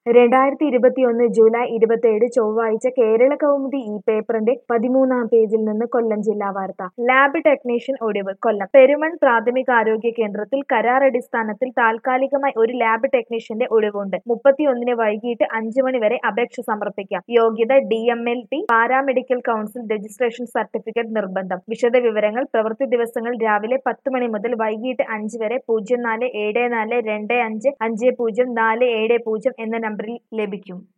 രണ്ടായിരത്തി ഇരുപത്തിയൊന്ന് ജൂലൈ ഇരുപത്തിയേഴ് ചൊവ്വാഴ്ച കേരള കൗമുദി ഈ പേപ്പറിന്റെ പതിമൂന്നാം പേജിൽ നിന്ന് കൊല്ലം ജില്ലാ വാർത്ത ലാബ് ടെക്നീഷ്യൻ ഒഴിവ് കൊല്ലം പെരുമൺ പ്രാഥമികാരോഗ്യ കേന്ദ്രത്തിൽ കരാറടിസ്ഥാനത്തിൽ താൽക്കാലികമായി ഒരു ലാബ് ടെക്നീഷ്യന്റെ ഒഴിവുണ്ട് മുപ്പത്തിയൊന്നിന് വൈകിട്ട് അഞ്ചു മണി വരെ അപേക്ഷ സമർപ്പിക്കാം യോഗ്യത D M L T paramedical council registration certificate നിർബന്ധം വിശദവിവരങ്ങൾ പ്രവൃത്തി ദിവസങ്ങൾ രാവിലെ പത്ത് മണി മുതൽ വൈകിട്ട് അഞ്ച് വരെ പൂജ്യം നാല് ഏഴ് നാല് രണ്ട് അഞ്ച് അഞ്ച് പൂജ്യം നാല് ഏഴ് പൂജ്യം എന്ന നമ്പറിൽ ലഭിക്കും